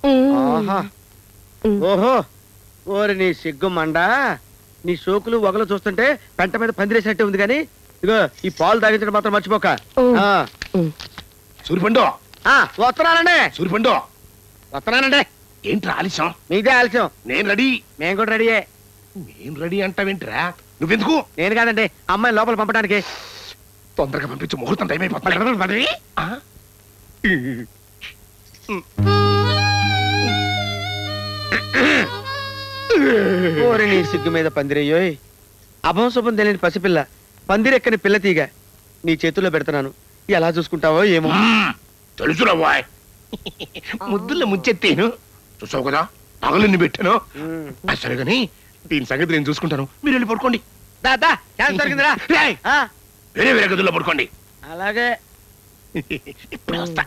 ఆహా ఓహో ఓరి నీ సిగ్గు మండా నీ సోకులు వగలు చూస్తుంటే పెంట మీద పందిరేసినట్టే ఉంది కానీ ఇగో ఈ పాలు తాగించడం మాత్రం మర్చిపోక ఆ. సూరిపండు ఆ, వస్తున్నానండి సూరిపండు వస్తున్నానండి ఏంట్రా ఆలస్యం మీదే ఆలస్యం నేను రెడీ మేము కూడా రెడీయే నేను రెడీ అంటావేంట్రా నువ్వెందుకు నేను కాదండి అమ్మాయి లోపల పంపడానికి తొందరగా పంపించు ముహూర్తం టైం అయిపోతుంది ఆ? ఓరి నీ సిగ్గు మీద పందిరయ్యోయ్ అభం శుభం తెలియని పసిపిల్ల పందిరెక్కని పిల్ల తీగ నీ చేతుల్లో పెడుతున్నాను ఎలా చూసుకుంటావో ఏమో మ్మ్. తెలుసురా బాయ్ ముద్దుల్లో ముంచెత్తేను చూసావు కదా పగలన్నీ పెట్టాను ఉమ్. ఆ, సరే కానీ దీని సంగతి నేను చూసుకుంటాను మీరు వెళ్ళి పడుకోండి దా, దా, ఛాన్స్ దొరికిందిరా రేయ్, ఆ, వేరే వేరే గదుల్లో పడుకోండి అలాగే ఇప్పుడే వస్తా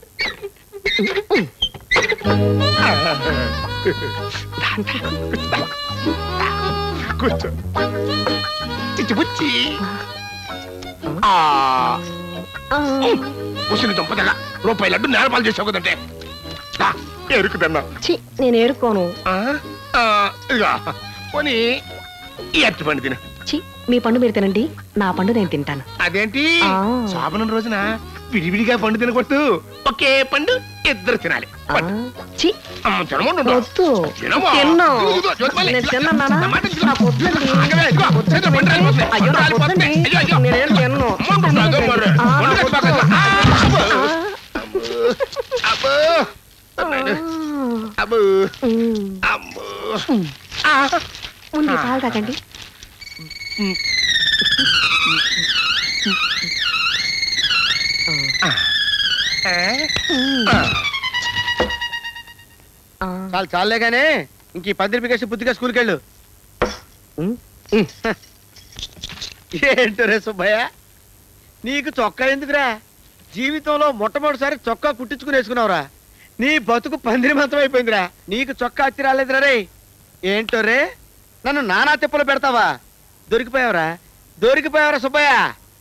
కూర్చో చిచ్చి బుచ్చి ఆ, ఉసిరి దుంపదగా రూపాయి లడ్డు నేలపాలు చేసావు కదంటే దా, ఎరుకుదన్నా ఛీ, నేను ఏరుకోను ఆ, ఆ, ఇదిగో పోనీ ఈ అరటి పండు తిన ఛీ, మీ పండు మీరు తినండి నా పండు నేను తింటాను అదేంటి ఆ. శోభనం రోజున విడివిడిగా పండు తినకూడదు ఒకే పండు ఇద్దరు తినాలి ఆ, పట్టు. ఛీ, అమ్మ, తినమంటుండు. వద్దు తినమా? తిన్ను. ఇదిగో, జ్యోతిమల్లి, నేను తిన్నాను నాన్న. నా మాట విను. నాకు వద్దండి. ఆగవే, ఇదిగో, చేతిలో పండు రాలిపోతుంది. అయ్యో, పండు నాకు రాలిపోతుంది. వద్దండి. అయ్యో, అయ్యో. నేనేం తిన్ను. అమ్మంటుండు, అదో మరి. ఆ, పండు నాకు తెచ్చిపోక. వద్దు. ఆ, అబ్బో. ఆ, అబ్బో. అబ్బో. అబ్బో. ఉమ్. అమ్మో. ఆ. ముందు ఈ పాలు తాగండి ఉమ్. ఆ. ఆ, చాలు చాలే గానీ ఇంక ఈ పందిరి పికేసి బుద్ధిగా స్కూల్కి వెళ్ళు ఉమ్. ఏంటో రే సుబ్బయ్య నీకు చొక్కా ఎందుకురా జీవితంలో మొట్టమొదటిసారి చొక్కా కుట్టించుకుని వేసుకున్నావురా నీ బతుకు పందిరి మంత్రం అయిపోయిందిరా నీకు చొక్కా అచ్చి రాలేదురా రే ఏంటో రే నన్ను నానా తిప్పలు పెడతావా దొరికిపోయావురా దొరికిపోయావురా సుబ్బయ్య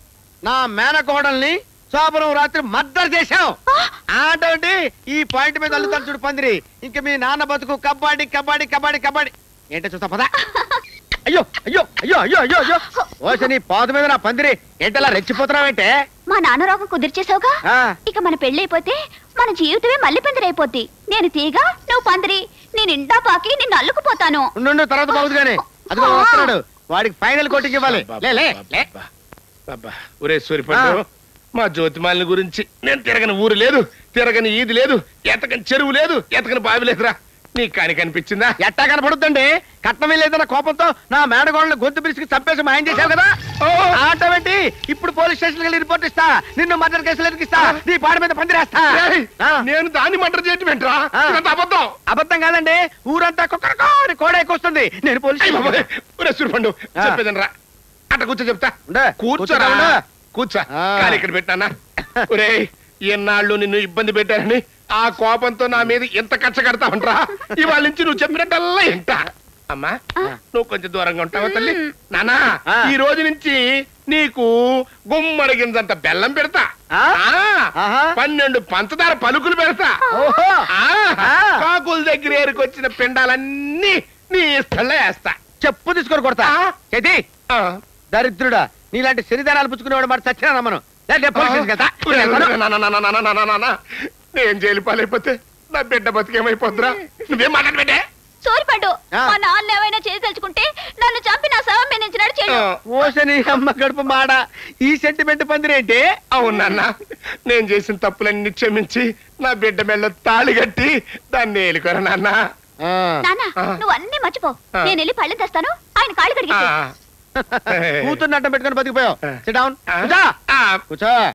నా మేనకోడల్ని శోభనం రాత్రి మర్డర్ చేశావు ఆటోటి ఈ పాయింట్ మీద అల్లుతాను చూడు పందిరి ఇంక మీ నాన్న బతుకు కబడ్డీ కబడ్డీ కబడ్డీ కబడ్డీ ఏంటో చూస్తా పదా అయ్యో అయ్యో అయ్యో అయ్యో అయ్యో అయ్యో ఓస నీ పాదు మీద నా పందిరి ఏంటలా రెచ్చిపోతున్నావేంటే మా నాన్న రోగం కుదిర్చేసావుగా ఆ, ఇక మన పెళ్ళైపోతే మన జీవితమే మళ్ళీ పందిరైపోద్ది నేను తీగ నువ్వు పందిరి నేను ఇండా పాకి నిన్ను అల్లుకుపోతాను ఉండు ఉండు, తర్వాత బాగుంది అదిగో వస్తున్నాడు వాడికి ఫైనల్ కోటింగ్ ఇవ్వాలి లే లే లే అబ్బా, ఒరే సూరిపండు మా జ్యోతిమాలిని గురించి నేను తిరగని ఊరు లేదు తిరగని ఈది లేదు ఎతకని చెరువు లేదు ఎతకని బావి లేదురా నీకు కాని కనిపించిందా ఎట్టా కనపడుద్దండి కట్నం లేదన్న కోపంతో నా మేడగోళ్ళని గొంతు పిలిచి చంపేసి మాయం చేశావు కదా ఆటో పెట్టి ఇప్పుడు పోలీస్ స్టేషన్ వెళ్ళి రిపోర్ట్ ఇస్తా నిన్ను మర్డర్ కేసులు ఎదిగిస్తా నీ పాడి మీద పందిరేస్తా ఏయ్, ఆ. నేను దాన్ని మంటర్ చేయటం ఏంట్రా ఆ. ఇదంతా అబద్ధం అబద్ధం కాదండి ఊరంతా కుక్కరకో అని కోడ ఎక్కువస్తుంది నేను పోలీస్ అయ్య బాబోయ్, స్టేషన్ ఒరే సూరిపండు ఆ. చెప్పేదనరా అట్ట కూర్చో చెప్తా ఉండు, కూర్చోరా కూర్చోరా, ఉండు. కూర్చో ఆ. కాలు ఇక్కడ పెట్టానా ఒరే ఎన్నాళ్ళు నిన్ను ఇబ్బంది పెట్టారని ఆ కోపంతో నా మీద ఎంత కచ్చ కడతా ఉంటా ఇవాళ నుంచి నువ్వు చెప్పినట్టల్లా ఇంట అమ్మా నువ్వు కొంచెం దూరంగా ఉంటావా తల్లి నానా ఆ. ఈ రోజు నుంచి నీకు గుమ్మడి గింజంత బెల్లం పెడతా ఆ? ఆ, ఆహా. పన్నెండు పంచదార పలుకులు పెడతా ఓహో ఆ, ఆ. కాకుల దగ్గర ఏరుకొచ్చిన పిండాలన్నీ నీ ఇష్టంలో వేస్తా చెప్పు తీసుకొని కొడతా ఆ. చేతి ఆ. దరిద్రుడా నీలాంటి శనిదానాలు పుచ్చుకునేవాడు మరి చచ్చినా నమ్మను లేదా పోలీస్ స్టేషన్కి వెళ్తా. నా, నా, నా, నా, నా, నా, నా, నా, నా. నేను జైలు పాలైపోతే నా బిడ్డ బతికేమైపోద్దురా నువ్వేం మాట్లాడబెట్టే సూరిపడ్డు ఆ. మా నాన్న ఏమైనా చేసి తలుచుకుంటే నన్ను చంపి నా శవం మీద నుంచి నడిచేడు ఓసని అమ్మ గడుపు మాడ ఈ సెంటిమెంట్ పందిరేంటి అవునన్నా నేను చేసిన తప్పులన్నీ క్షమించి నా బిడ్డ మెల్ల తాళి కట్టి దాన్ని ఏలుకోరా నాన్న ఆ. నాన్న ఆ. నువ్వు అన్ని మర్చిపో ఆ. నేను వెళ్ళి పళ్ళెం తెస్తాను ఆయన కాళ్ళు ఆ. కడిగి కూతుర్ని అడ్డం పెట్టుకొని బతికిపోయావు ఆ. సిట్ డౌన్ ఆ. కూర్చో ఆ. కూర్చో